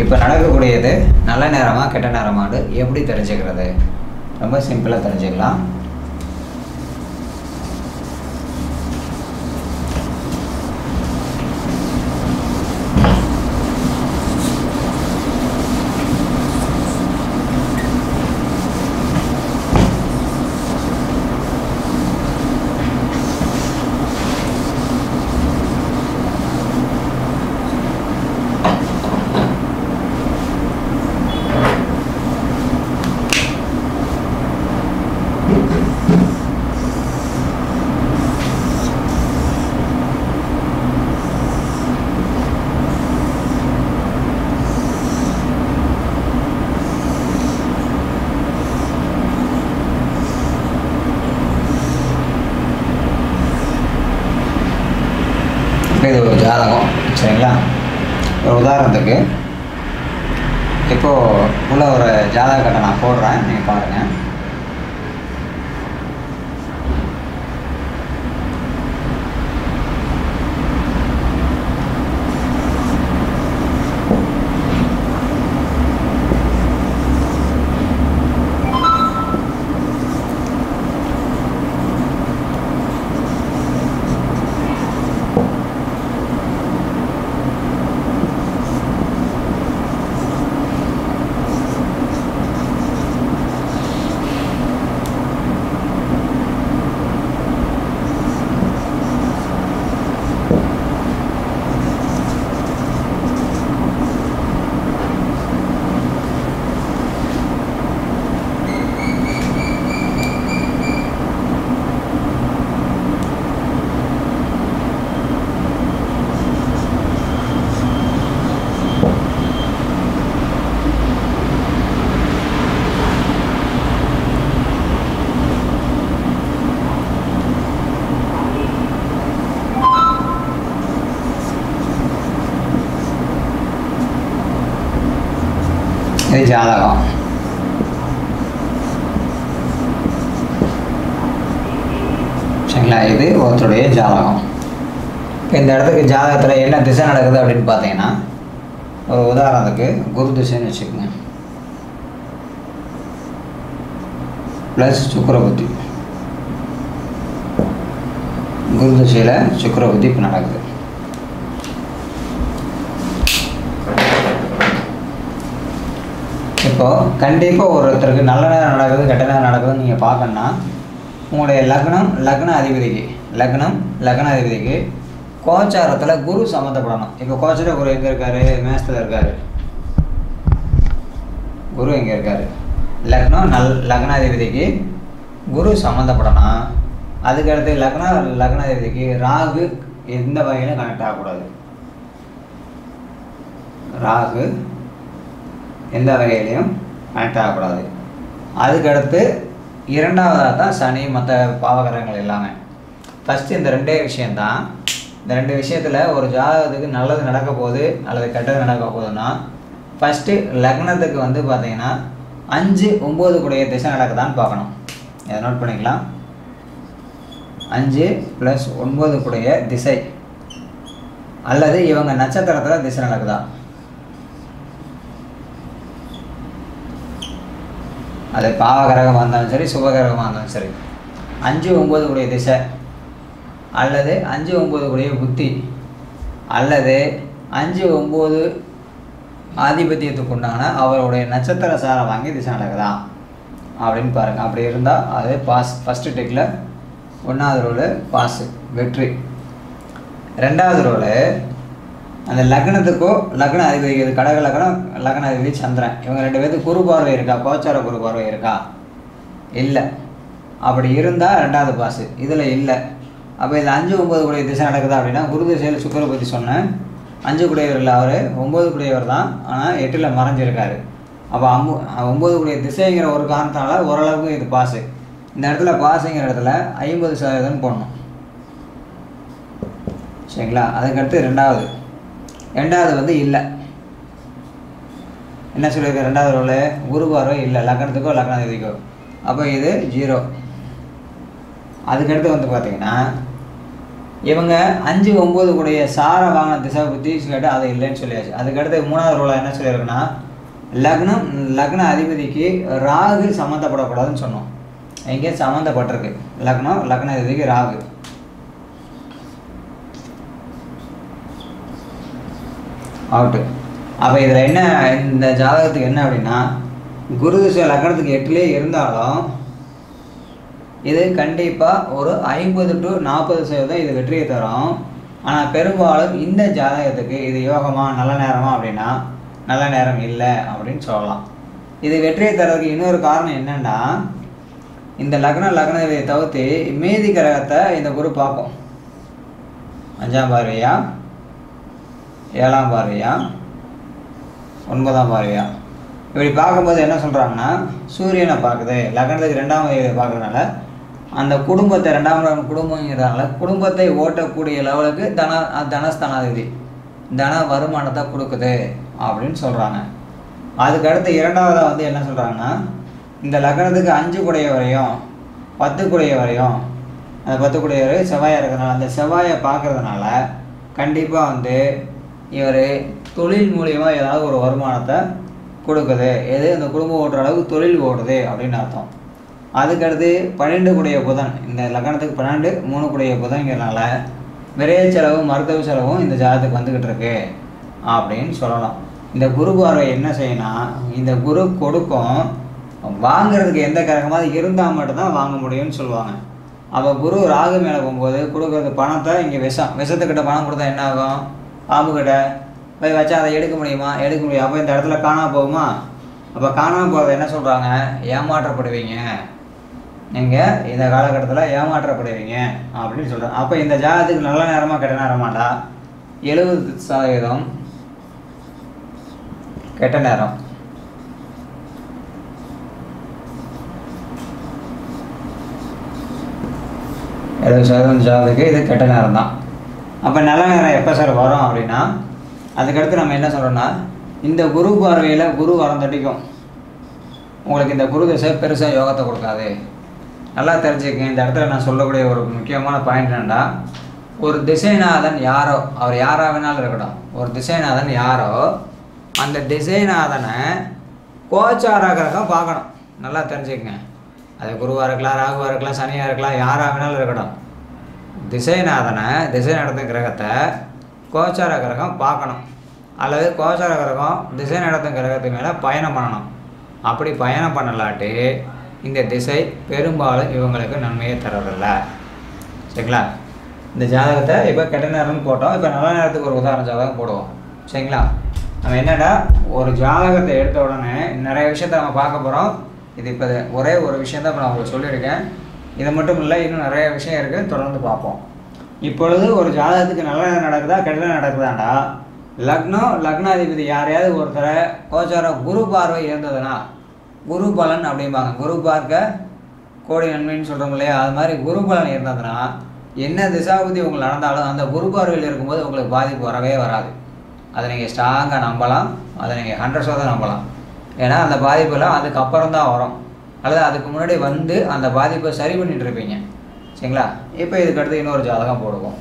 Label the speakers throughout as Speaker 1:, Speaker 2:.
Speaker 1: இப்போ நடக்கக்கூடியது நல்ல நேரமா கெட்ட நேரமானு எப்படி தெரிஞ்சுக்கிறது ரொம்ப சிம்பிளாக தெரிஞ்சுக்கலாம் இப்போ இது ஒரு ஜாதகம் சரிங்களா ஒரு உதாரணத்துக்கு இப்போது உள்ள ஒரு ஜாதக கட்டை நான் போடுறேன் நீங்கள் பாருங்கள் இது ஜாதகம் சரிங்களா இது ஒருத்தருடைய ஜாதகம் இப்போ இந்த இடத்துக்கு ஜாதகத்தில் என்ன திசை நடக்குது அப்படின்னு பார்த்தீங்கன்னா ஒரு உதாரணத்துக்கு குரு திசைன்னு வச்சுக்கோங்க ப்ளஸ் சுக்கர புத்தி குரு திசையில் சுக்கர புத்தி இப்போ நடக்குது இப்போது கண்டிப்பாக ஒருத்தருக்கு நல்ல நேரம் நடக்குது கெட்ட நேரம் நடக்குதுன்னு நீங்கள் பார்க்கணுன்னா உங்களுடைய லக்னம் லக்ன அதிபதிக்கு லக்னம் லக்ன அதிபதிக்கு கோச்சாரத்தில் குரு சம்மந்தப்படணும் இப்போ கோச்சார குரு எங்கே இருக்கார் மேசத்தில் இருக்கார் குரு எங்கே இருக்கார் லக்னம் நல் லக்னாதிபதிக்கு குரு சம்மந்தப்படணும் அதுக்கடுத்து லக்ன லக்னாதிபதிக்கு ராகு எந்த வகையிலும் கனெக்ட் ஆகக்கூடாது ராகு எந்த வகையிலையும் கனெக்ட் ஆகக்கூடாது அதுக்கடுத்து இரண்டாவதாக தான் சனி மற்ற பாவகரங்கள் எல்லாமே ஃபஸ்ட்டு இந்த ரெண்டே விஷயந்தான் இந்த ரெண்டு விஷயத்தில் ஒரு ஜாதகத்துக்கு நல்லது நடக்க போகுது அல்லது கெட்டது நடக்க போகுதுன்னா ஃபஸ்ட்டு லக்னத்துக்கு வந்து பார்த்தீங்கன்னா அஞ்சு ஒம்பது கூடிய திசை நடக்குதான்னு பார்க்கணும் இதை நோட் பண்ணிக்கலாம் அஞ்சு ப்ளஸ் ஒன்பது கூடிய திசை அல்லது இவங்க நட்சத்திரத்தில் திசை நடக்குதா அது பாவகிரகமாக இருந்தாலும் சரி சுபகிரகமாக இருந்தாலும் சரி அஞ்சு ஒம்பது கூடிய திசை அல்லது அஞ்சு ஒம்பது கூடிய புத்தி அல்லது அஞ்சு ஒம்பது ஆதிபத்தியத்துக்கு உண்டான அவருடைய நட்சத்திர சாரம் வாங்கி திசை நடக்குதா அப்படின்னு பாருங்கள் அப்படி இருந்தால் அது பாஸ் ஃபஸ்ட்டு டெக்கில் ஒன்றாவது ரோலு பாஸு வெற்றி ரெண்டாவது ரோலு அந்த லக்னத்துக்கோ லக்ன அதிபதி இது கடக லக்னம் லக்ன அதிபதி சந்திரன் இவங்க ரெண்டு பேர்த்துக்கு குரு பார்வை இருக்கா கோச்சார குரு பார்வை இருக்கா இல்லை அப்படி இருந்தால் ரெண்டாவது பாஸு இதில் இல்லை அப்போ இதில் அஞ்சு ஒம்பது கூடிய திசை நடக்குதா அப்படின்னா குரு திசையில் சுக்கர பற்றி சொன்னேன் அஞ்சு குடையவர் இல்லை அவர் ஒம்பது குடையவர் தான் ஆனால் எட்டில் மறைஞ்சிருக்காரு அப்போ அம்பு ஒம்பது கூடிய திசைங்கிற ஒரு காரணத்தினால ஓரளவுக்கு இது பாஸு இந்த இடத்துல பாஸுங்கிற இடத்துல ஐம்பது சதவீதம் போடணும் சரிங்களா அதுக்கடுத்து ரெண்டாவது ரெண்டாவது வந்து இல்லை என்ன சொல்லியிருக்கு ரெண்டாவது ரோலு குரு பார்வை இல்லை லக்னத்துக்கோ லக்னாதிபதிக்கோ அப்போ இது ஜீரோ அதுக்கடுத்து வந்து பார்த்தீங்கன்னா இவங்க அஞ்சு ஒம்பது கூடிய சார வாங்கின திசை புத்தி கேட்டு அது இல்லைன்னு சொல்லியாச்சு அதுக்கடுத்து மூணாவது ரூலா என்ன சொல்லியிருக்குன்னா லக்னம் லக்ன அதிபதிக்கு ராகு சம்மந்தப்படக்கூடாதுன்னு சொன்னோம் எங்கே சம்மந்தப்பட்டிருக்கு லக்னம் லக்ன அதிபதிக்கு ராகு அவுட்டு அப்போ இதில் என்ன இந்த ஜாதகத்துக்கு என்ன அப்படின்னா குரு திசை லக்னத்துக்கு எட்டுலேயே இருந்தாலும் இது கண்டிப்பாக ஒரு ஐம்பது டு நாற்பது சதவீதம் இது வெற்றியை தரும் ஆனால் பெரும்பாலும் இந்த ஜாதகத்துக்கு இது யோகமா நல்ல நேரமா அப்படின்னா நல்ல நேரம் இல்லை அப்படின்னு சொல்லலாம் இது வெற்றியை தரதுக்கு இன்னொரு காரணம் என்னன்னா இந்த லக்ன லக்னத்தை தவிர்த்து மீதி கிரகத்தை இந்த குரு பார்க்கும் அஞ்சாம் பார்வையா ஏழாம் பார்வையா ஒன்பதாம் பார்வையா இப்படி பார்க்கும்போது என்ன சொல்கிறாங்கன்னா சூரியனை பார்க்குது லக்னத்துக்கு ரெண்டாம் பார்வை பார்க்குறதுனால அந்த குடும்பத்தை ரெண்டாம் இடம் குடும்பங்கிறதுனால குடும்பத்தை ஓட்டக்கூடிய லெவலுக்கு தன தனஸ்தானாதிபதி தன வருமானத்தை கொடுக்குது அப்படின்னு சொல்கிறாங்க அதுக்கு அடுத்து இரண்டாவதாக வந்து என்ன சொல்கிறாங்கன்னா இந்த லக்னத்துக்கு அஞ்சு குடைய வரையும் பத்து குடைய வரையும் அந்த பத்து குடைய வரை செவ்வாயாக இருக்கிறதுனால அந்த செவ்வாயை பார்க்கறதுனால கண்டிப்பாக வந்து இவர் தொழில் மூலியமாக ஏதாவது ஒரு வருமானத்தை கொடுக்குது எது இந்த குடும்பம் ஓட்டுற அளவுக்கு தொழில் ஓடுது அப்படின்னு அர்த்தம் அதுக்கடுத்து பன்னெண்டு கூடிய புதன் இந்த லக்னத்துக்கு பன்னெண்டு மூணு கூடிய புதன்கிறனால விரைய செலவும் மருத்துவ செலவும் இந்த ஜாதகத்துக்கு வந்துக்கிட்டு இருக்கு அப்படின்னு சொல்லலாம் இந்த குரு பார்வை என்ன செய்யணும் இந்த குரு கொடுக்கும் வாங்குறதுக்கு எந்த கிரகமாவது இருந்தால் மட்டும்தான் வாங்க முடியும்னு சொல்லுவாங்க அப்போ குரு ராகு மேலே போகும்போது கொடுக்குறது பணத்தை இங்கே விஷம் விஷத்துக்கிட்ட பணம் கொடுத்தா என்ன ஆகும் பாம்புக்கிட்ட போய் வச்சா அதை எடுக்க முடியுமா எடுக்க முடியும் அப்போ இந்த இடத்துல காணாம போகுமா அப்போ காணாம போகிறத என்ன சொல்கிறாங்க ஏமாற்றப்படுவீங்க நீங்கள் இந்த காலகட்டத்தில் ஏமாற்றப்படுவீங்க அப்படின்னு சொல்கிறேன் அப்போ இந்த ஜாதகத்துக்கு நல்ல நேரமா கெட்ட நேரமாடா எழுபது சதவீதம் கெட்ட நேரம் எழுபது சதவீதம் ஜாதகத்துக்கு இது கெட்ட நேரம் தான் அப்போ நல்ல நேரம் எப்போ சார் வரும் அப்படின்னா அதுக்கடுத்து நம்ம என்ன சொல்கிறோன்னா இந்த குரு பார்வையில் குரு வரம் தட்டிக்கும் உங்களுக்கு இந்த குரு திசை பெருசாக யோகத்தை கொடுக்காது நல்லா தெரிஞ்சுக்கங்க இந்த இடத்துல நான் சொல்லக்கூடிய ஒரு முக்கியமான பாயிண்ட் என்னன்னா ஒரு திசைநாதன் யாரோ அவர் யாராக வேணாலும் இருக்கட்டும் ஒரு திசைநாதன் யாரோ அந்த திசைநாதனை கோச்சார கிரகம் பார்க்கணும் நல்லா தெரிஞ்சுக்கங்க அது குருவாக இருக்கலாம் ராகுவாக இருக்கலாம் சனியாக இருக்கலாம் யாராக வேணாலும் இருக்கட்டும் திசைநாதனை திசை நடத்தும் கிரகத்தை கோச்சார கிரகம் பார்க்கணும் அல்லது கோச்சார கிரகம் திசை நடத்தும் கிரகத்துக்கு மேலே பயணம் பண்ணணும் அப்படி பயணம் பண்ணலாட்டி இந்த திசை பெரும்பாலும் இவங்களுக்கு நன்மையை தரதில்ல சரிங்களா இந்த ஜாதகத்தை இப்போ கெட்ட நேரம்னு போட்டோம் இப்போ நல்ல நேரத்துக்கு ஒரு உதாரண ஜாதகம் போடுவோம் சரிங்களா நம்ம என்னடா ஒரு ஜாதகத்தை எடுத்த உடனே நிறைய விஷயத்த நம்ம பார்க்க போகிறோம் இது இப்போ ஒரே ஒரு விஷயம் தான் இப்போ நான் உங்களுக்கு சொல்லியிருக்கேன் இது மட்டும் இல்லை இன்னும் நிறைய விஷயம் இருக்குது தொடர்ந்து பார்ப்போம் இப்பொழுது ஒரு ஜாதகத்துக்கு நல்ல நேரம் நடக்குதா கெட்ட நேரம் நடக்குதாண்டா லக்னம் லக்னாதிபதி யாரையாவது ஒருத்தரை கோச்சார குரு பார்வை இருந்ததுன்னா குரு பலன் அப்படிம்பாங்க குரு பார்க்க கோடி நன்மைன்னு சொல்கிறோம் இல்லையா அது மாதிரி குரு பலன் இருந்ததுன்னா என்ன திசாபுத்தி உங்களுக்கு நடந்தாலும் அந்த குரு பார்வையில் இருக்கும்போது உங்களுக்கு பாதிப்பு வரவே வராது அதை நீங்கள் ஸ்ட்ராங்காக நம்பலாம் அதை நீங்கள் ஹண்ட்ரட் சதவீதம் நம்பலாம் ஏன்னா அந்த பாதிப்பெல்லாம் அதுக்கப்புறம் தான் வரும் அல்லது அதுக்கு முன்னாடி வந்து அந்த பாதிப்பை சரி பண்ணிட்டு இருப்பீங்க சரிங்களா இப்போ இதுக்கு அடுத்து இன்னொரு ஜாதகம் போடுவோம்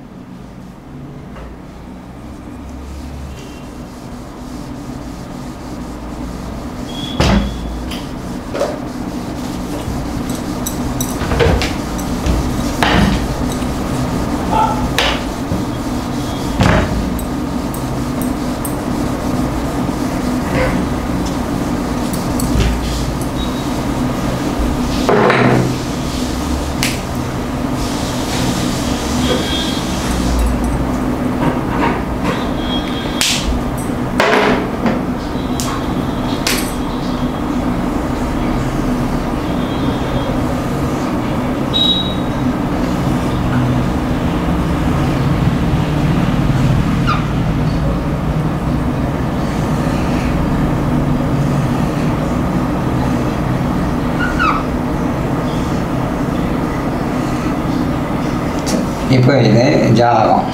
Speaker 1: இப்போ இது ஜாதகம்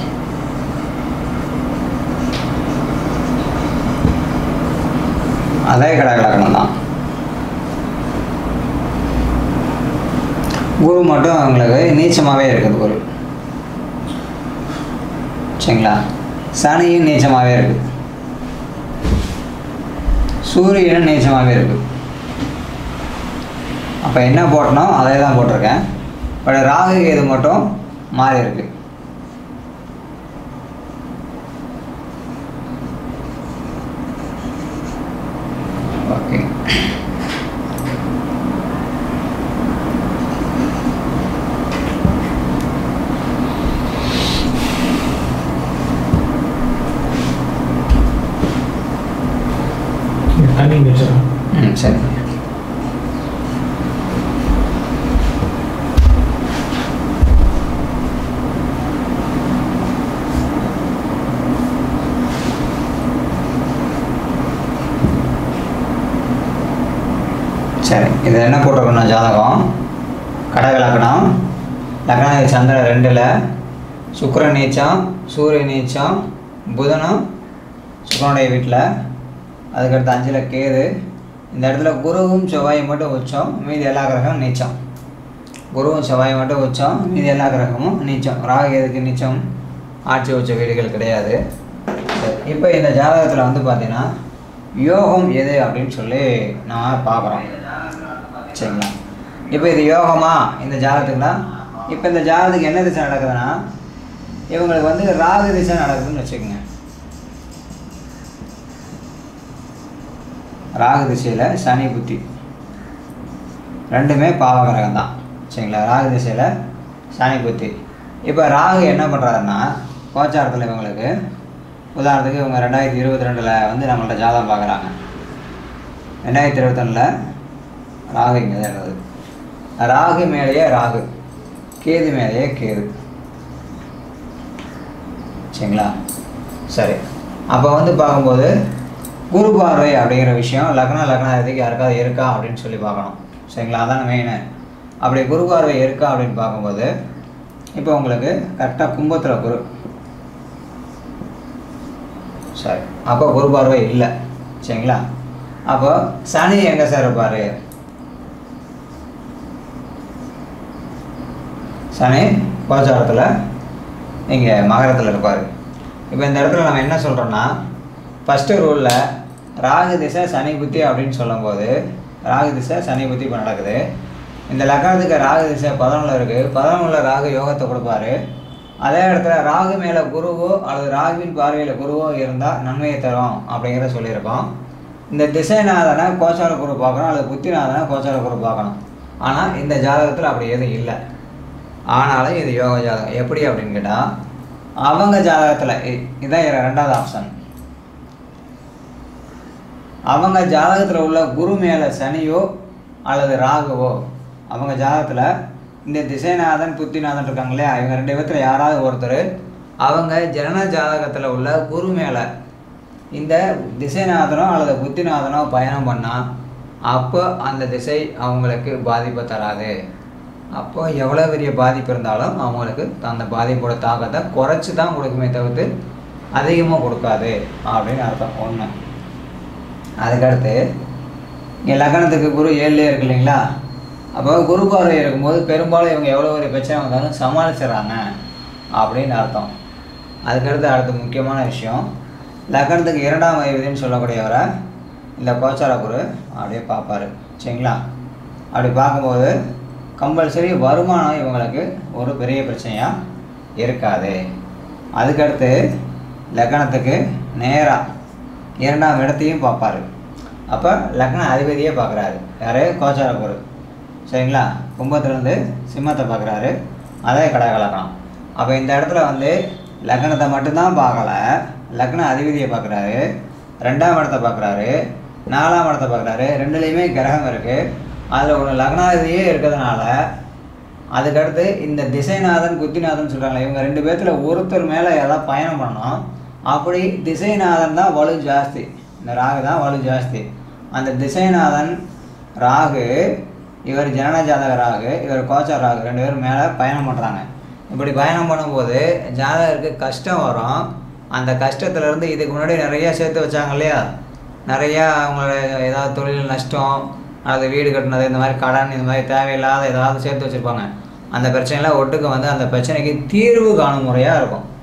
Speaker 1: அதே கடகலக்கணம் தான் குரு மட்டும் அவங்களுக்கு நீச்சமாகவே இருக்குது குரு சரிங்களா சனியும் நீச்சமாகவே இருக்குது சூரியனும் நீச்சமாகவே இருக்குது அப்போ என்ன போட்டனோ அதே தான் போட்டிருக்கேன் பட் ராகு கேது மட்டும் மாறி இருக்கு ஓகே
Speaker 2: டைமிங் வச்சிடறேன்
Speaker 1: ம் சரி சரி இது என்ன போட்டிருக்கணும் ஜாதகம் கடக லக்னம் லக்னாதி சந்திரன் ரெண்டில் சுக்கிரன் நீச்சம் சூரிய நீச்சம் புதனும் சுக்கரனுடைய வீட்டில் அதுக்கடுத்து அஞ்சில் கேது இந்த இடத்துல குருவும் செவ்வாயும் மட்டும் உச்சம் மீதி எல்லா கிரகமும் நீச்சம் குருவும் செவ்வாயும் மட்டும் உச்சம் மீதி எல்லா கிரகமும் நீச்சம் ராகு எதுக்கு நீச்சம் ஆட்சி உச்ச வீடுகள் கிடையாது சரி இப்போ இந்த ஜாதகத்தில் வந்து பார்த்தீங்கன்னா யோகம் எது அப்படின்னு சொல்லி நான் பார்க்குறோம் சரிங்களா இப்போ இது யோகமா இந்த ஜாதகத்துக்குனா இப்போ இந்த ஜாதகத்துக்கு என்ன திசை நடக்குதுன்னா இவங்களுக்கு வந்து ராகு திசை நடக்குதுன்னு வச்சுக்கோங்க ராகு திசையில் சனி புத்தி ரெண்டுமே பாவகிரகம் தான் சரிங்களா ராகு திசையில் சனி புத்தி இப்போ ராகு என்ன பண்ணுறாருன்னா கோச்சாரத்தில் இவங்களுக்கு உதாரணத்துக்கு இவங்க ரெண்டாயிரத்தி இருபத்தி ரெண்டில் வந்து நம்மள்ட்ட ஜாதகம் பார்க்குறாங்க ரெண்டாயிரத்தி இருபத்தொன்னில் ராகு இங்கே தான் இருந்தது ராகு மேலேயே ராகு கேது மேலேயே கேது சரிங்களா சரி அப்போ வந்து பார்க்கும்போது குரு பார்வை அப்படிங்கிற விஷயம் லக்ன லக்னாதிபதிக்கு யாருக்காவது இருக்கா அப்படின்னு சொல்லி பார்க்கணும் சரிங்களா அதான் மெயின் அப்படி குரு பார்வை இருக்கா அப்படின்னு பார்க்கும்போது இப்போ உங்களுக்கு கரெக்டாக கும்பத்தில் குரு சரி அப்போ குரு பார்வை இல்லை சரிங்களா அப்போ சனி எங்கே சார் இருப்பார் சனி கோச்சாரத்தில் இங்கே மகரத்தில் இருப்பார் இப்போ இந்த இடத்துல நம்ம என்ன சொல்கிறோன்னா ஃபஸ்ட்டு ரூலில் ராகு திசை சனி புத்தி அப்படின்னு சொல்லும்போது ராகு திசை சனி புத்தி இப்போ நடக்குது இந்த லக்னத்துக்கு ராகு திசை பதினொன்றில் இருக்குது பதினொன்றில் ராகு யோகத்தை கொடுப்பாரு அதே இடத்துல ராகு மேலே குருவோ அல்லது ராகுவின் பார்வையில் குருவோ இருந்தால் நன்மையை தரும் அப்படிங்கிறத சொல்லியிருக்கோம் இந்த திசைநாதனை கோச்சார குரு பார்க்கணும் அல்லது புத்திநாதனை கோச்சார குரு பார்க்கணும் ஆனால் இந்த ஜாதகத்தில் அப்படி எதுவும் இல்லை ஆனாலும் இது யோக ஜாதகம் எப்படி அப்படின்னு கேட்டால் அவங்க ஜாதகத்தில் இ- இதான் இர- ரெண்டாவது ஆப்ஷன் அவங்க ஜாதகத்தில் உள்ள குரு மேலே சனியோ அல்லது ராகுவோ அவங்க ஜாதகத்தில் இந்த திசைநாதன் புத்திநாதன் இருக்காங்க இல்லையா இவங்க ரெண்டு பேர்த்துல யாராவது ஒருத்தர் அவங்க ஜனன ஜாதகத்தில் உள்ள குரு மேலே இந்த திசைநாதனோ அல்லது புத்திநாதனோ பயணம் பண்ணால் அப்போ அந்த திசை அவங்களுக்கு பாதிப்பை தராது அப்போ எவ்வளோ பெரிய பாதிப்பு இருந்தாலும் அவங்களுக்கு அந்த பாதிப்போட தாக்கத்தை குறைச்சி தான் கொடுக்குமே தவிர்த்து அதிகமாக கொடுக்காது அப்படின்னு அர்த்தம் ஒன்று அதுக்கடுத்து இங்கே லக்னத்துக்கு குரு ஏழுலேயே இருக்கு இல்லைங்களா அப்போ குரு பார்வை இருக்கும்போது பெரும்பாலும் இவங்க எவ்வளோ ஒரு பிரச்சனை வந்தாலும் சமாளிச்சிடறாங்க அப்படின்னு அர்த்தம் அதுக்கடுத்து அடுத்த முக்கியமான விஷயம் லக்னத்துக்கு இரண்டாம் அதிபதினு சொல்லக்கூடியவரை இந்த கோச்சார குரு அப்படியே பார்ப்பாரு சரிங்களா அப்படி பார்க்கும்போது கம்பல்சரி வருமானம் இவங்களுக்கு ஒரு பெரிய பிரச்சனையாக இருக்காது அதுக்கடுத்து லக்னத்துக்கு நேராக இரண்டாம் இடத்தையும் பார்ப்பாரு அப்போ லக்ன அதிபதியே பார்க்குறாரு யார் கோச்சார குரு சரிங்களா கும்பத்துலேருந்து சிம்மத்தை பார்க்குறாரு அதே கடக லக்னம் அப்போ இந்த இடத்துல வந்து லக்னத்தை மட்டும்தான் பார்க்கல லக்ன அதிபதியை பார்க்குறாரு ரெண்டாம் இடத்தை பார்க்குறாரு நாலாம் இடத்தை பார்க்குறாரு ரெண்டுலேயுமே கிரகம் இருக்குது அதில் ஒன்று லக்னாதிபதியே இருக்கிறதுனால அதுக்கடுத்து இந்த திசைநாதன் குத்திநாதன் சொல்கிறாங்களே இவங்க ரெண்டு பேர்த்துல ஒருத்தர் மேலே ஏதாவது பயணம் பண்ணோம் அப்படி திசைநாதன் தான் வலு ஜாஸ்தி இந்த ராகு தான் வலு ஜாஸ்தி அந்த திசைநாதன் ராகு இவர் ஜனன ஜாதக ராகு இவர் கோச்சார் ராகு ரெண்டு பேரும் மேலே பயணம் பண்ணுறாங்க இப்படி பயணம் பண்ணும்போது ஜாதகருக்கு கஷ்டம் வரும் அந்த கஷ்டத்துலேருந்து இதுக்கு முன்னாடி நிறையா சேர்த்து வச்சாங்க இல்லையா நிறையா அவங்களோட ஏதாவது தொழில் நஷ்டம் அது வீடு கட்டினது இந்த மாதிரி கடன் இந்த மாதிரி தேவையில்லாத ஏதாவது சேர்த்து வச்சுருப்பாங்க அந்த பிரச்சனைலாம் ஒட்டுக்க வந்து அந்த பிரச்சனைக்கு தீர்வு காணும் முறையாக இருக்கும்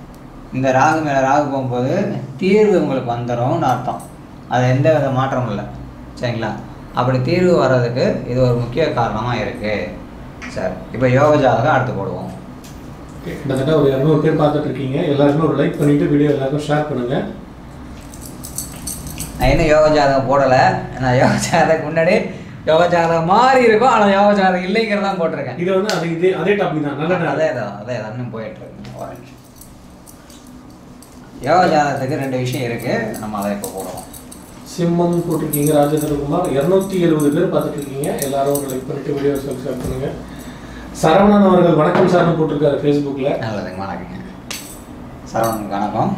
Speaker 1: இந்த ராகு மேலே ராகு போகும்போது தீர்வு உங்களுக்கு வந்துடும்னு அர்த்தம் அது எந்த வித மாற்றமும் இல்லை சரிங்களா அப்படி தீர்வு வர்றதுக்கு இது ஒரு முக்கிய காரணமாக இருக்குது சார் இப்போ யோக ஜாதகம் அடுத்து போடுவோம்
Speaker 2: Okay, கிட்டத்தட்ட ஒரு இரநூறு பேர் பார்த்துட்டு இருக்கீங்க எல்லாருமே ஒரு லைக் பண்ணிட்டு வீடியோ எல்லாருக்கும் ஷேர் பண்ணுங்க
Speaker 1: நான் இன்னும் யோக ஜாதகம் போடலை நான் யோக ஜாதகம் முன்னாடி யோக ஜாதகம் மாறி இருக்கும் ஆனால் யோக ஜாதகம் இல்லைங்கிறத தான் போட்டிருக்கேன்
Speaker 2: இது வந்து அது இதே அதே டாபிக் தான் நல்ல
Speaker 1: அதே தான் அதே தான் இன்னும் போயிட்டு இருக்கு ஒரு நிமிஷம். யோக ஜாதகத்துக்கு ரெண்டு விஷயம் இருக்கு நம்ம அதை இப்போ போடுவோம்
Speaker 2: சிம்மம் போட்டிருக்கீங்க ராஜேந்திரகுமார் இரநூத்தி எழுபது பேர் பார்த்துட்டு இருக்கீங்க எல்லாரும் ஒரு லைக் பண்ணிட்டு வீடியோ ஷேர் பண்ணுங்க சரவணன் அவர்கள் வணக்கம் சார்னு போட்டிருக்காரு ஃபேஸ்புக்கில்
Speaker 1: நல்லதுங்க வணக்கங்க சரவணன் வணக்கம்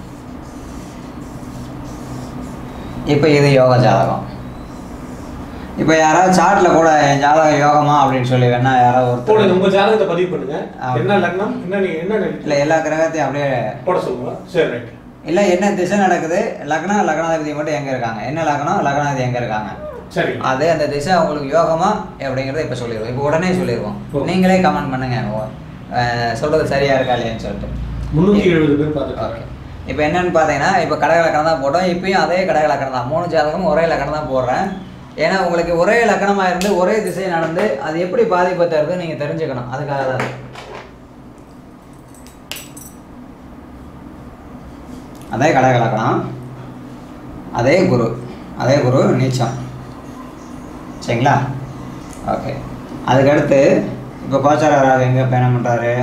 Speaker 1: இப்போ இது யோக ஜாதகம் இப்போ யாராவது சார்ட்டில் கூட என் ஜாதகம் யோகமா அப்படின்னு சொல்லி வேணா யாராவது
Speaker 2: போடுங்க
Speaker 1: ஒருத்தர்
Speaker 2: உங்க ஜாதகத்தை பதிவு பண்ணுங்க
Speaker 1: ஆ.
Speaker 2: என்ன லக்னம் என்ன நீங்க என்ன நெ-
Speaker 1: இல்லை எல்லா கிரகத்தையும் அப்படியே
Speaker 2: போட சொல்லுங்க சரி ரைட்
Speaker 1: இல்லை என்ன திசை நடக்குது லக்னம் லக்னாதிபதி மட்டும் எங்கே இருக்காங்க என்ன லக்னம் லக்னாதிபதி எங்கே இருக்காங்க
Speaker 2: சரி
Speaker 1: அது அந்த திசை உங்களுக்கு யோகமா அப்படிங்கிறத இப்போ சொல்லிடுவோம் இப்போ உடனே சொல்லிடுவோம்
Speaker 2: ஓ.
Speaker 1: நீங்களே கமெண்ட் பண்ணுங்க ஓ, அஹ், சொல்றது சரியா இருக்கா இல்லையான்னு சொல்லிட்டு
Speaker 2: முந்நூற்றி எழுபது பேர் பார்த்துட்டு
Speaker 1: ஓகே இப்போ என்னன்னு பார்த்தீங்கன்னா இப்போ கடக லக்கணம் தான் போட்டோம் இப்பயும் அதே கடக லக்கணம் தான் மூணு ஜாதகமும் ஒரே லக்கணம் தான் போடுறேன் ஏன்னா உங்களுக்கு ஒரே லக்கணமாக இருந்து ஒரே திசை நடந்து அது எப்படி பாதிப்பை தருது நீங்கள் தெரிஞ்சுக்கணும் அதுக்காக தான் அதே கடக லக்கணம் அதே குரு அதே குரு நீச்சம் சரிங்களா ஓகே அதுக்கடுத்து இப்போ கோச்சார ராகு எங்கே பயணம் பண்ணுறாரு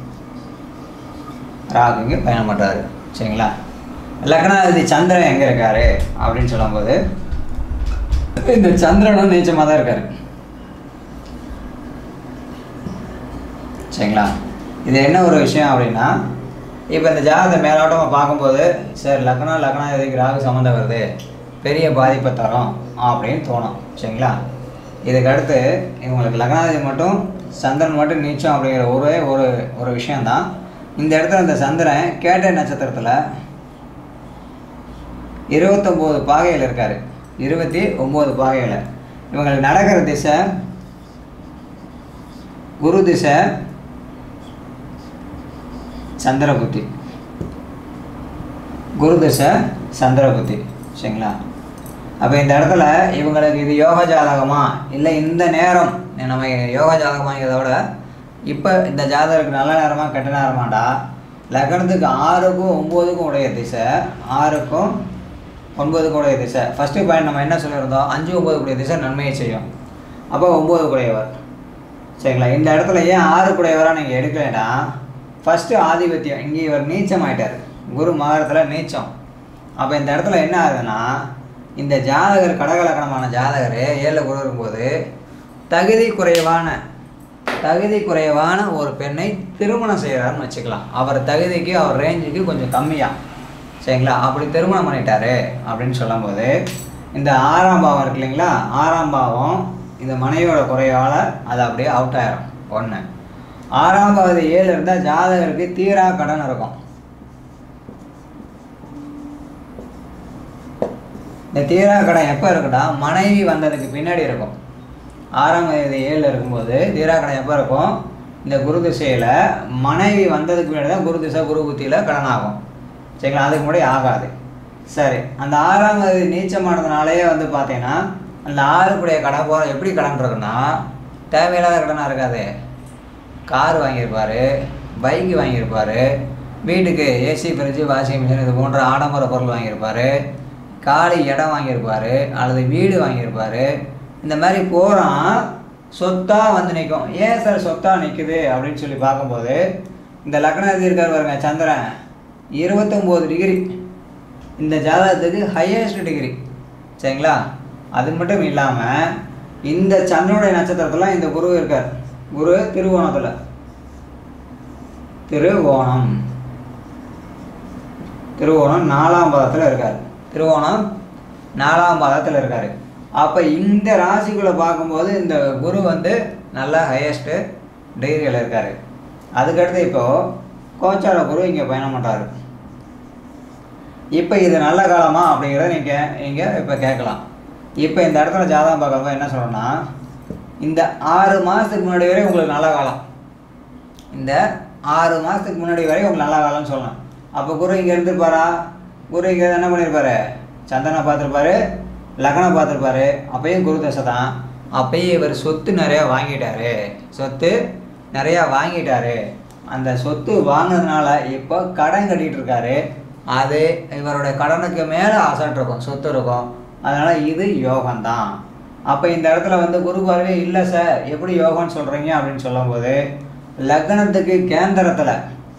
Speaker 1: ராகு இங்கே பயணம் பண்ணுறாரு சரிங்களா லக்னாதிபதி சந்திரன் எங்கே இருக்காரு அப்படின்னு சொல்லும்போது இந்த சந்திரனும் நீச்சமாக தான் இருக்காரு சரிங்களா இது என்ன ஒரு விஷயம் அப்படின்னா இப்போ இந்த ஜாதகத்தை மேலோட்டமாக பார்க்கும்போது சரி லக்னம் லக்னாதிபதிக்கு ராகு சம்மந்தம் வருது பெரிய பாதிப்பை தரும் அப்படின்னு தோணும் சரிங்களா இதுக்கு அடுத்து இவங்களுக்கு லக்னாதிபதி மட்டும் சந்திரன் மட்டும் நீச்சம் அப்படிங்கிற ஒரே ஒரு ஒரு விஷயந்தான் இந்த இடத்துல இந்த சந்திரன் கேட்டை நட்சத்திரத்தில் இருபத்தொம்போது பாகையில் இருக்கார் இருபத்தி ஒம்பது பாகையில் இவங்களுக்கு நடக்கிற திசை குரு திசை சந்திர புத்தி குரு திசை சந்திர புத்தி சரிங்களா அப்போ இந்த இடத்துல இவங்களுக்கு இது யோக ஜாதகமா இல்லை இந்த நேரம் நம்ம யோக ஜாதகமாங்கிறத விட இப்போ இந்த ஜாதகருக்கு நல்ல நேரமா கெட்ட நேரமாடா லக்னத்துக்கு ஆறுக்கும் ஒம்போதுக்கும் உடைய திசை ஆறுக்கும் ஒன்பதுக்கும் உடைய திசை ஃபஸ்ட்டு பாயிண்ட் நம்ம என்ன சொல்லியிருந்தோம் அஞ்சு ஒம்பது கூடிய திசை நன்மையை செய்யும் அப்போ ஒம்பது கூடையவர் சரிங்களா இந்த இடத்துல ஏன் ஆறு கூடையவராக நீங்கள் எடுக்கலைன்னா ஃபஸ்ட்டு ஆதிபத்தியம் இங்கே இவர் நீச்சம் ஆயிட்டார் குரு மகரத்தில் நீச்சம் அப்போ இந்த இடத்துல என்ன ஆகுதுன்னா இந்த ஜாதகர் கடகலக்கணமான ஜாதகர் ஏழில் குரு இருக்கும்போது தகுதி குறைவான தகுதி குறைவான ஒரு பெண்ணை திருமணம் செய்கிறாருன்னு வச்சுக்கலாம் அவர் தகுதிக்கு அவர் ரேஞ்சுக்கு கொஞ்சம் கம்மியாக சரிங்களா அப்படி திருமணம் பண்ணிட்டாரு அப்படின்னு சொல்லும்போது இந்த ஆறாம் பாவம் இருக்கு இல்லைங்களா ஆறாம் பாவம் இந்த மனைவியோட குறைவால் அது அப்படியே அவுட் ஆயிரும் ஒன்று ஆறாம் பாவதி ஏழு இருந்தால் ஜாதகருக்கு தீரா கடன் இருக்கும் இந்த தீரா கடன் எப்போ இருக்குன்னா மனைவி வந்ததுக்கு பின்னாடி இருக்கும் ஆறாம் தேதி ஏழில் இருக்கும்போது தீரா கடன் எப்போ இருக்கும் இந்த குரு திசையில் மனைவி வந்ததுக்கு முன்னாடி தான் குரு திசை குரு புத்தியில் கடன் ஆகும் சரிங்களா அதுக்கு முன்னாடி ஆகாது சரி அந்த ஆறாம் தேதி நீச்சமானதுனாலே வந்து பார்த்தீங்கன்னா அந்த ஆறுக்குடைய கடன் போகிற எப்படி கடன் இருக்குன்னா தேவையில்லாத கடனாக இருக்காது கார் வாங்கியிருப்பாரு பைக்கு வாங்கியிருப்பாரு வீட்டுக்கு ஏசி ஃப்ரிட்ஜு வாஷிங் மிஷின் இது போன்ற ஆடம்பர பொருள் வாங்கியிருப்பாரு காலி இடம் வாங்கியிருப்பாரு அல்லது வீடு வாங்கியிருப்பாரு இந்த மாதிரி போகிறான் சொத்தாக வந்து நிற்கும் ஏன் சார் சொத்தாக நிற்குது அப்படின்னு சொல்லி பார்க்கும்போது இந்த லக்னாதி இருக்கார் பாருங்க சந்திரன் இருபத்தொம்போது டிகிரி இந்த ஜாதகத்துக்கு ஹையஸ்ட் டிகிரி சரிங்களா அது மட்டும் இல்லாமல் இந்த சந்திரனுடைய நட்சத்திரத்தில் இந்த குரு இருக்கார் குரு திருவோணத்தில் திருவோணம் திருவோணம் நாலாம் பாதத்தில் இருக்கார் திருவோணம் நாலாம் பாதத்தில் இருக்கார் அப்போ இந்த ராசிக்குள்ளே பார்க்கும்போது இந்த குரு வந்து நல்ல ஹையஸ்ட்டு டிகிரியில் இருக்கார் அதுக்கடுத்து இப்போது கோச்சார குரு இங்கே பயணம் பண்ணுறாரு இப்போ இது நல்ல காலமா அப்படிங்கிறத நீங்கள் நீங்கள் இப்போ கேட்கலாம் இப்போ இந்த இடத்துல ஜாதகம் பார்க்கும்போது என்ன சொல்கிறோன்னா இந்த ஆறு மாதத்துக்கு முன்னாடி வரை உங்களுக்கு நல்ல காலம் இந்த ஆறு மாதத்துக்கு முன்னாடி வரை உங்களுக்கு நல்ல காலம்னு சொல்லலாம் அப்போ குரு இங்கே இருந்திருப்பாரா குரு இங்கே என்ன பண்ணியிருப்பாரு சந்திரனை பார்த்துருப்பாரு லக்னம் பார்த்துருப்பாரு அப்பயும் குரு தசை தான் அப்பயும் இவர் சொத்து நிறையா வாங்கிட்டாரு சொத்து நிறையா வாங்கிட்டாரு அந்த சொத்து வாங்கினதுனால இப்போ கடன் கட்டிட்டு இருக்காரு அது இவருடைய கடனுக்கு மேலே அசட் இருக்கும் சொத்து இருக்கும் அதனால் இது யோகம்தான் அப்போ இந்த இடத்துல வந்து குரு பார்வை இல்லை சார் எப்படி யோகம்னு சொல்கிறீங்க அப்படின்னு சொல்லும்போது லக்னத்துக்கு கேந்திரத்தில்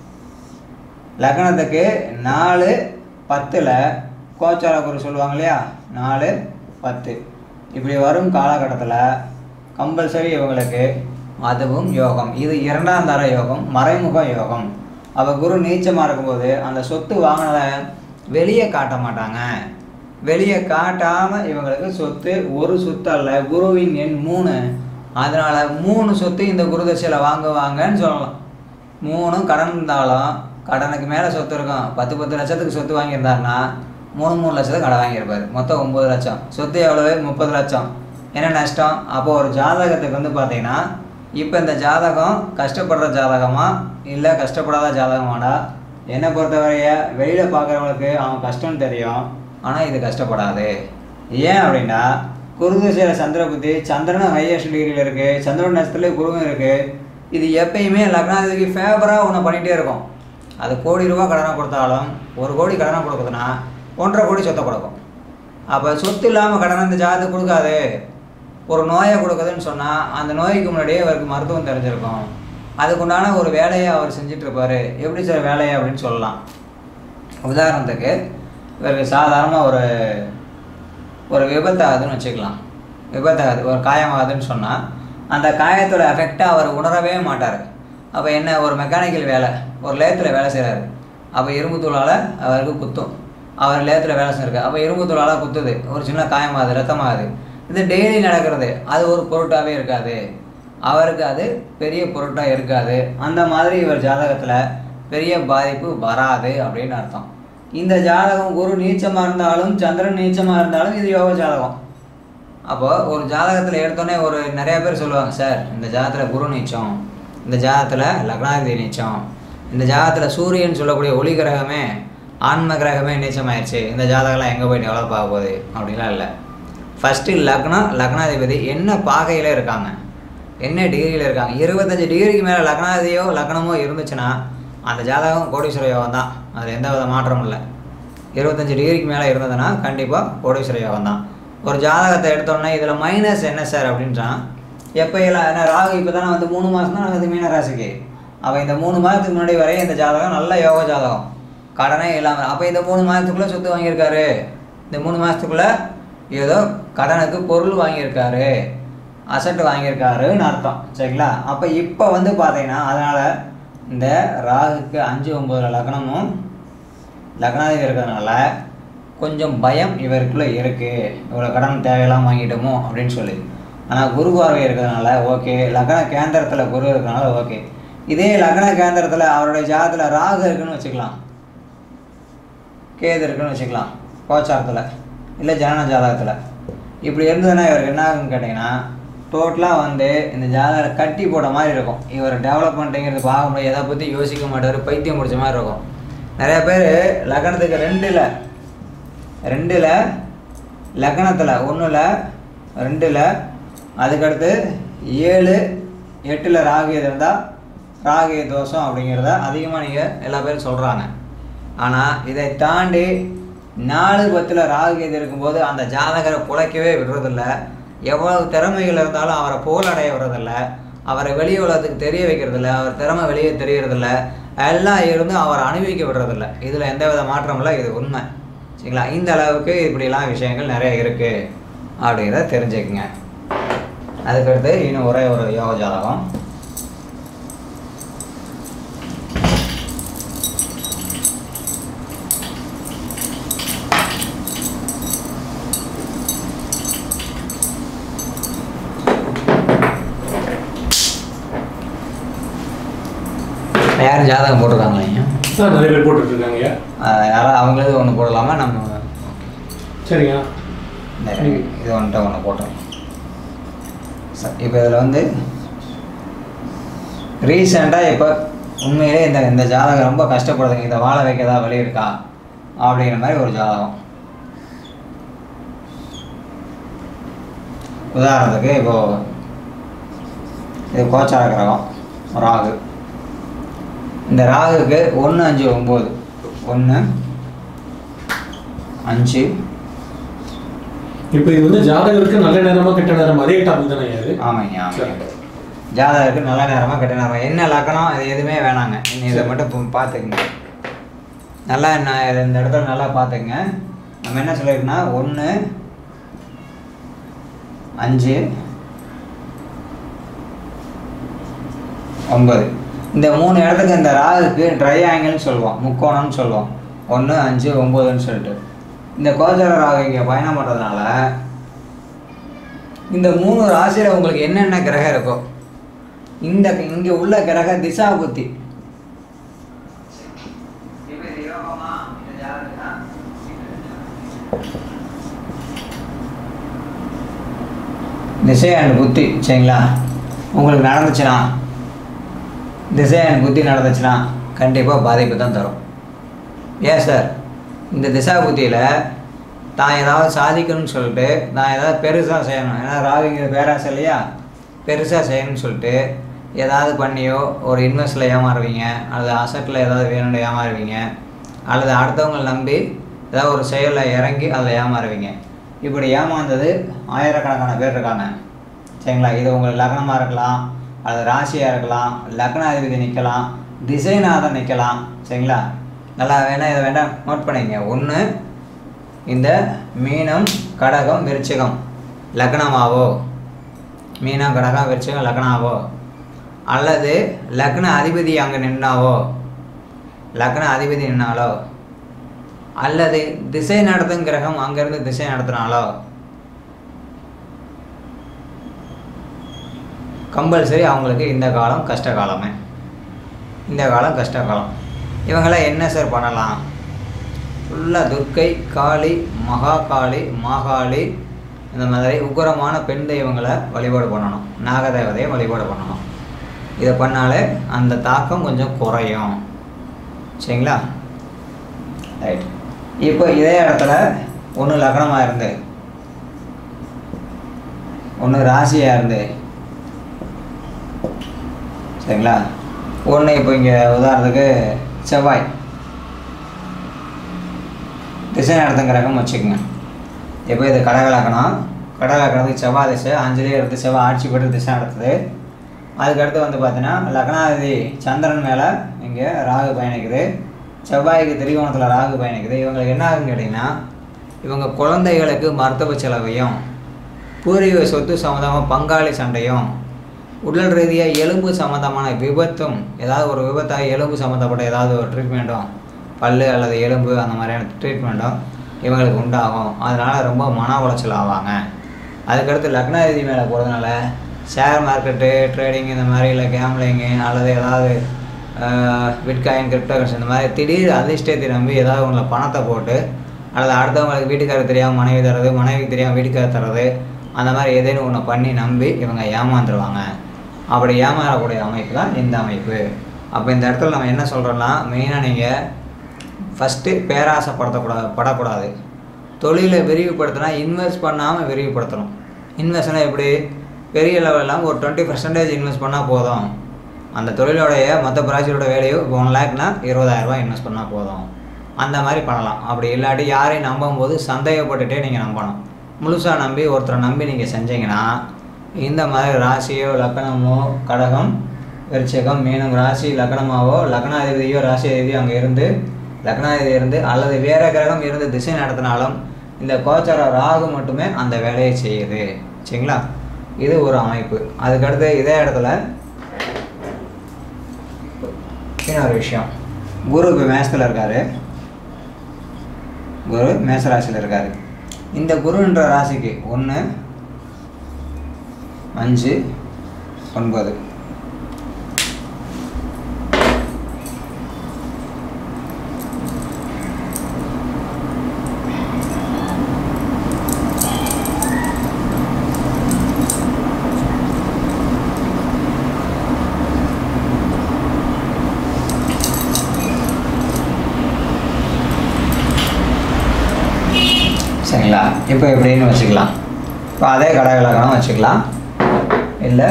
Speaker 1: லக்னத்துக்கு நாலு பத்தில் கோச்சார குரு சொல்லுவாங்க இல்லையா நாலு பத்து இப்படி வரும் காலகட்டத்தில் கம்பல்சரி இவங்களுக்கு அதுவும் யோகம் இது இரண்டாம் தர யோகம் மறைமுக யோகம் அவ குரு நீச்சமாக இருக்கும்போது அந்த சொத்து வாங்கினதை வெளியே காட்ட மாட்டாங்க வெளியே காட்டாமல் இவங்களுக்கு சொத்து ஒரு சொத்து அல்ல குருவின் எண் மூணு அதனால் மூணு சொத்து இந்த குருதசையில் வாங்குவாங்கன்னு சொல்லலாம் மூணும் கடன் இருந்தாலும் கடனுக்கு மேலே சொத்து இருக்கும் பத்து பத்து லட்சத்துக்கு சொத்து வாங்கியிருந்தாருன்னா மூணு மூணு லட்சத்துக்கு கடன் வாங்கியிருப்பார் மொத்தம் ஒம்பது லட்சம் சொத்து எவ்வளவு முப்பது லட்சம் என்ன நஷ்டம் அப்போ ஒரு ஜாதகத்துக்கு வந்து பார்த்தீங்கன்னா இப்போ இந்த ஜாதகம் கஷ்டப்படுற ஜாதகமா இல்லை கஷ்டப்படாத ஜாதகமாடா என்னை பொறுத்தவரைய வெளியில் பார்க்குறவங்களுக்கு அவன் கஷ்டம்னு தெரியும் ஆனால் இது கஷ்டப்படாது ஏன் அப்படின்னா குருதிசையில் சந்திர புத்தி சந்திரனும் ஹையஸ்ட் டிகிரியில் இருக்குது சந்திரன் நட்சத்திரத்துல குருவும் இருக்குது இது எப்பயுமே லக்னாதிபதிக்கு ஃபேவராக ஒன்று பண்ணிகிட்டே இருக்கும் அது கோடி ரூபா கடனை கொடுத்தாலும் ஒரு கோடி கடனை கொடுக்குதுன்னா ஒன்றரை கோடி சொத்தை கொடுக்கும் அப்போ சொத்து இல்லாமல் கடனை இந்த ஜாதகத்துக்கு கொடுக்காது ஒரு நோயை கொடுக்குதுன்னு சொன்னால் அந்த நோய்க்கு முன்னாடியே அவருக்கு மருத்துவம் தெரிஞ்சிருக்கும் அதுக்குண்டான ஒரு வேலையை அவர் செஞ்சுட்டு இருப்பாரு எப்படி சார் வேலையை அப்படின்னு சொல்லலாம் உதாரணத்துக்கு இவருக்கு சாதாரணமாக ஒரு ஒரு விபத்தாகுதுன்னு வச்சுக்கலாம் விபத்தாகுது ஒரு காயமாகுதுன்னு சொன்னால் அந்த காயத்தோட எஃபெக்டை அவர் உணரவே மாட்டார் அப்போ என்ன ஒரு மெக்கானிக்கல் வேலை ஒரு லேத்தில் வேலை செய்கிறாரு அப்போ இரும்பு தூளால் அவருக்கு குத்தும் அவர் லேத்தில் வேலை செஞ்சிருக்கு அப்போ இரும்பு தூளால் குத்துது ஒரு சின்ன காயமாகுது ரத்தமாகுது இது டெய்லி நடக்கிறது அது ஒரு பொருட்டாகவே இருக்காது அவருக்கு அது பெரிய பொருட்டாக இருக்காது அந்த மாதிரி இவர் ஜாதகத்தில் பெரிய பாதிப்பு வராது அப்படின்னு அர்த்தம் இந்த ஜாதகம் குரு நீச்சமாக இருந்தாலும் சந்திரன் நீச்சமாக இருந்தாலும் இது யோக ஜாதகம் அப்போ ஒரு ஜாதகத்தில் எடுத்தோன்னே ஒரு நிறைய பேர் சொல்லுவாங்க சார் இந்த ஜாதகத்தில் குரு நீச்சம் இந்த ஜாதகத்தில் லக்னாதிபதி நீச்சம் இந்த ஜாதகத்தில் சூரியன் சொல்லக்கூடிய ஒளி கிரகமே ஆன்ம கிரகமே நீச்சமாயிருச்சு இந்த ஜாதகம்லாம் எங்கே போய் டெவலப் ஆக போகுது அப்படிலாம் இல்லை ஃபஸ்ட்டு லக்னம் லக்னாதிபதி என்ன பாகையில் இருக்காங்க என்ன டிகிரியில் இருக்காங்க இருபத்தஞ்சி டிகிரிக்கு மேலே லக்னாதிபதியோ லக்னமோ இருந்துச்சுன்னா அந்த ஜாதகம் கோடீஸ்வர யோகம் தான் அதில் எந்த வித மாற்றமும் இல்லை இருபத்தஞ்சி டிகிரிக்கு மேலே இருந்ததுன்னா கண்டிப்பாக கோடீஸ்வர யோகம் தான் ஒரு ஜாதகத்தை எடுத்தோன்னே இதில் மைனஸ் என்ன சார் அப்படின்றான் எப்போ இல்லை ஏன்னா ராகு இப்போ தானே வந்து மூணு மாதம் தான் வந்து மீன ராசிக்கு அவள் இந்த மூணு மாதத்துக்கு முன்னாடி வரையும் இந்த ஜாதகம் நல்ல யோக ஜாதகம் கடனே இல்லாமல் அப்போ இந்த மூணு மாதத்துக்குள்ளே சொத்து வாங்கியிருக்காரு இந்த மூணு மாதத்துக்குள்ளே ஏதோ கடனுக்கு பொருள் வாங்கியிருக்காரு அசட் வாங்கியிருக்காருன்னு அர்த்தம் சரிங்களா அப்போ இப்போ வந்து பார்த்தீங்கன்னா அதனால் இந்த ராகுக்கு அஞ்சு ஒம்பதுல லக்னமும் லக்னாதிபதி இருக்கிறதுனால கொஞ்சம் பயம் இவருக்குள்ளே இருக்குது இவ்வளோ கடன் தேவையெல்லாம் வாங்கிட்டோமோ அப்படின்னு சொல்லி ஆனால் குரு பார்வை இருக்கிறதுனால ஓகே லக்ன கேந்திரத்தில் குரு இருக்கிறதுனால ஓகே இதே லக்ன கேந்திரத்தில் அவருடைய ஜாதத்தில் ராகு இருக்குன்னு வச்சுக்கலாம் கேது இருக்குன்னு வச்சுக்கலாம் கோச்சாரத்தில் இல்லை ஜனன ஜாதகத்தில் இப்படி இருந்ததுன்னா இவருக்கு என்ன ஆகுன்னு கேட்டிங்கன்னா டோட்டலாக வந்து இந்த ஜாதகம் கட்டி போட மாதிரி இருக்கும் இவர் டெவலப்மெண்ட்டுங்கிறது பார்க்க முடியாது எதை பற்றி யோசிக்க மாட்டார் பைத்தியம் முடிச்ச மாதிரி இருக்கும் நிறைய பேர் லக்னத்துக்கு ரெண்டில் ரெண்டில் லக்னத்தில் ஒன்றில் ரெண்டில் அதுக்கடுத்து ஏழு எட்டில் ராகு இருந்தால் ராகு தோஷம் அப்படிங்கிறத அதிகமாக நீங்கள் எல்லா பேரும் சொல்கிறாங்க ஆனால் இதை தாண்டி நாலு பத்தில் ராகு கேது இருக்கும்போது அந்த ஜாதகரை குலைக்கவே விடுறதில்ல எவ்வளவு திறமைகள் இருந்தாலும் அவரை புகழடைய விடுறதில்ல அவரை வெளி உலகத்துக்கு தெரிய வைக்கிறதில்ல அவர் திறமை வெளியே தெரியறதில்ல எல்லாம் இருந்தும் அவரை அனுபவிக்க விடுறதில்ல இதில் எந்த வித மாற்றமும் இல்லை இது உண்மை சரிங்களா இந்த அளவுக்கு இப்படிலாம் விஷயங்கள் நிறைய இருக்குது அப்படிங்கிறத தெரிஞ்சுக்குங்க அதுக்கடுத்து இன்னும் ஒரே ஒரு யோக ஜாதகம் யாரும் ஜாதகம் போட்டிருக்காங்களா ஐயா
Speaker 2: ஆ நிறைய பேர் போட்டுட்டு இருக்காங்க ஐயா
Speaker 1: அஹ் யாராவது அவங்களது ஒன்று போடலாமா நம்ம
Speaker 2: சரிங்க
Speaker 1: இந்த இது வந்துட்டு ஒன்று போட்டோம் இப்போ இதில் வந்து ரீசெண்டாக இப்போ உண்மையிலே இந்த இந்த ஜாதகம் ரொம்ப கஷ்டப்படுதுங்க இதை வாழ வைக்க ஏதாவது வழி இருக்கா அப்படிங்கிற மாதிரி ஒரு ஜாதகம் உதாரணத்துக்கு இப்போ இது கோச்சார கிரகம் ராகு இந்த ராகுக்கு ஒன்று அஞ்சு ஒம்பது ஒன்று அஞ்சு
Speaker 2: இப்போ இது வந்து ஜாதகருக்கு நல்ல நேரமா கெட்ட நேரம் அதே டாபிக் தானே யாரு
Speaker 1: ஆமாங்க ஆமாங்க ஜாதகருக்கு நல்ல நேரமாக கெட்ட நேரமா என்ன லக்கணம் அது எதுவுமே வேணாங்க நீங்கள் இதை மட்டும் பு- பார்த்துக்குங்க நல்லா நான் இதை இந்த இடத்துல நல்லா பார்த்துக்குங்க நம்ம என்ன சொல்லியிருக்கோன்னா ஒன்று அஞ்சு ஒன்பது இந்த மூணு இடத்துக்கு இந்த ராகுக்கு ட்ரை ஆங்கிள்னு சொல்லுவோம் முக்கோணம்னு சொல்லுவோம் ஒன்று அஞ்சு ஒம்பதுன்னு சொல்லிட்டு இந்த கோச்சர ராகு இங்கே பயணம் பண்ணுறதுனால இந்த மூணு ராசியில் உங்களுக்கு என்னென்ன கிரகம் இருக்கோ இந்த இங்கே உள்ள கிரக திசா புத்தி திசை அண்ட் புத்தி சரிங்களா உங்களுக்கு நடந்துச்சுன்னா திசை அண்ட் புத்தி நடந்துச்சுன்னா கண்டிப்பாக பாதிப்பு தான் தரும் ஏன் சார் இந்த திசா புத்தியில் தான் ஏதாவது சாதிக்கணும்னு சொல்லிட்டு நான் ஏதாவது பெருசாக செய்யணும் ஏன்னா ராகுங்க பேராசை இல்லையா பெருசாக செய்யணும்னு சொல்லிட்டு ஏதாவது பண்ணியோ ஒரு இன்வெஸ்ட்டில் ஏமாறுவீங்க அல்லது அசட்டில் ஏதாவது வேணும்னு ஏமாறுவீங்க அல்லது அடுத்தவங்களை நம்பி ஏதாவது ஒரு செயலில் இறங்கி அதில் ஏமாறுவீங்க இப்படி ஏமாந்தது ஆயிரக்கணக்கான பேர் இருக்காங்க சரிங்களா இது உங்களுக்கு லக்னமாக இருக்கலாம் அல்லது ராசியாக இருக்கலாம் லக்னாதிபதி நிற்கலாம் திசைநாதன் நிற்கலாம் சரிங்களா நல்லா வேணால் இதை வேண்டாம் நோட் பண்ணிக்கங்க ஒன்று இந்த மீனம் கடகம் விருச்சிகம் லக்னமாவோ மீனம் கடகம் விருச்சிகம் லக்னாவோ அல்லது லக்ன அதிபதி அங்கே நின்னாவோ லக்ன அதிபதி நின்னாலோ அல்லது திசை நடத்தும் கிரகம் அங்கேருந்து திசை நடத்தினாலோ கம்பல்சரி அவங்களுக்கு இந்த காலம் கஷ்ட காலமே இந்த காலம் கஷ்ட காலம் இவங்களாம் என்ன சார் பண்ணலாம் ஃபுல்லாக துர்க்கை காளி மகா காளி மாகாளி இந்த மாதிரி உக்கிரமான பெண் தெய்வங்களை வழிபாடு பண்ணணும் நாகதேவதையை வழிபாடு பண்ணணும் இதை பண்ணாலே அந்த தாக்கம் கொஞ்சம் குறையும் சரிங்களா ரைட் இப்போ இதே இடத்துல ஒன்று லக்னமாக இருந்து ஒன்று ராசியாக இருந்து சரிங்களா ஒன்று இப்போ இங்கே உதாரணத்துக்கு செவ்வாய் திசை நடத்தும் கிரகம் வச்சுக்கோங்க இப்போ இது கடகலக்கணம் கடகலக்கணத்துக்கு செவ்வாய் திசை அஞ்சலி எடுத்து செவ்வாய் ஆட்சி பெற்று திசை நடத்துது அதுக்கடுத்து வந்து பார்த்தீங்கன்னா லக்னாதிபதி சந்திரன் மேலே இங்கே ராகு பயணிக்குது செவ்வாய்க்கு திரிகோணத்தில் ராகு பயணிக்குது இவங்களுக்கு என்ன ஆகுன்னு கேட்டிங்கன்னா இவங்க குழந்தைகளுக்கு மருத்துவ செலவையும் பூர்வீக சொத்து சம்மந்தமாக பங்காளி சண்டையும் உடல் ரீதியாக எலும்பு சம்மந்தமான விபத்தும் ஏதாவது ஒரு விபத்தாக எலும்பு சம்மந்தப்பட்ட ஏதாவது ஒரு ட்ரீட்மெண்ட்டும் பல் அல்லது எலும்பு அந்த மாதிரியான ட்ரீட்மெண்ட்டும் இவங்களுக்கு உண்டாகும் அதனால் ரொம்ப மன உளைச்சல் ஆவாங்க அதுக்கடுத்து லக்னாதிபதி மேலே போகிறதுனால ஷேர் மார்க்கெட்டு ட்ரேடிங் இந்த மாதிரி இல்லை கேம்லிங்கு அல்லது ஏதாவது பிட்காயின் கிரிப்டோகரன்சி இந்த மாதிரி திடீர் அதிர்ஷ்டத்தை நம்பி ஏதாவது உங்களை பணத்தை போட்டு அல்லது அடுத்தவங்களுக்கு வீட்டுக்காரர் தெரியாமல் மனைவி தர்றது மனைவிக்கு தெரியாமல் வீட்டுக்காரர் தர்றது அந்த மாதிரி ஏதேனும் ஒன்று பண்ணி நம்பி இவங்க ஏமாந்துருவாங்க அப்படி ஏமாறக்கூடிய அமைப்பு தான் இந்த அமைப்பு அப்போ இந்த இடத்துல நம்ம என்ன சொல்கிறோம்னா மெயினாக நீங்கள் ஃபஸ்ட்டு பேராசைப்படுத்தக்கூடாது படக்கூடாது தொழிலை விரிவுபடுத்தினா இன்வெஸ்ட் பண்ணாமல் விரிவுபடுத்தணும் இன்வெஸ்ட்னா எப்படி பெரிய லெவலில் ஒரு டுவெண்ட்டி பர்சன்டேஜ் இன்வெஸ்ட் பண்ணால் போதும் அந்த தொழிலோடைய மொத்த பிராஜியோட வேலையோ இப்போ ஒன் லேக்னா இருபதாயிரரூபா இன்வெஸ்ட் பண்ணால் போதும் அந்த மாதிரி பண்ணலாம் அப்படி இல்லாட்டி யாரையும் நம்பும் போது சந்தேகப்பட்டுட்டே நீங்கள் நம்பணும் முழுசாக நம்பி ஒருத்தரை நம்பி நீங்கள் செஞ்சீங்கன்னா இந்த மாதிரி ராசியோ லக்கணமோ கடகம் விருச்சகம் மீனம் ராசி லக்னமாவோ லக்னாதிபதியோ ராசி அதிபதியோ அங்கே இருந்து லக்னாதிபதி இருந்து அல்லது வேற கிரகம் இருந்து திசை நடத்தினாலும் இந்த கோச்சார ராகு மட்டுமே அந்த வேலையை செய்யுது சரிங்களா இது ஒரு அமைப்பு அதுக்கடுத்து இதே இடத்துல இன்னொரு விஷயம் குரு இப்போ மேசத்தில் இருக்காரு குரு மேச ராசியில் இருக்காரு இந்த குருன்ற ராசிக்கு ஒன்று அஞ்சு ஒன்பது இப்போ எப்படின்னு வச்சுக்கலாம் இப்போ அதே கடகலக்கணம் வச்சுக்கலாம் இல்லை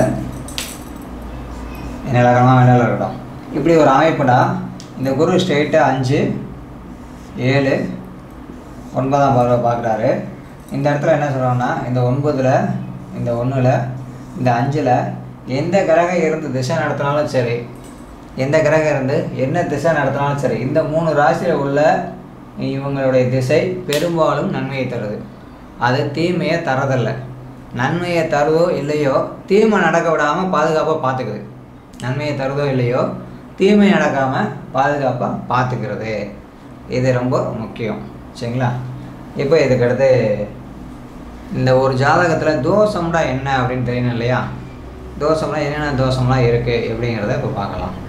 Speaker 1: என்ன இலக்கணமாக வேணாலும் இருக்கட்டும் இப்படி ஒரு அமைப்புடா இந்த குரு ஸ்ட்ரெயிட்டாக அஞ்சு ஏழு ஒன்பதாம் பார்வை பார்க்குறாரு இந்த இடத்துல என்ன சொல்கிறோம்னா இந்த ஒன்பதில் இந்த ஒன்றில் இந்த அஞ்சில் எந்த கிரகம் இருந்து திசை நடத்தினாலும் சரி எந்த கிரகம் இருந்து என்ன திசை நடத்தினாலும் சரி இந்த மூணு ராசியில் உள்ள இவங்களுடைய திசை பெரும்பாலும் நன்மையை தருது அது தீமையை தரதில்லை நன்மையை தருதோ இல்லையோ தீமை நடக்க விடாமல் பாதுகாப்பாக பார்த்துக்குது நன்மையை தருதோ இல்லையோ தீமை நடக்காமல் பாதுகாப்பாக பார்த்துக்கிறது இது ரொம்ப முக்கியம் சரிங்களா இப்போ இதுக்கடுத்து இந்த ஒரு ஜாதகத்தில் தோஷம்னா என்ன அப்படின்னு தெரியணும் இல்லையா தோஷம்னா என்னென்ன தோஷம்லாம் இருக்குது எப்படிங்கிறத இப்போ பார்க்கலாம்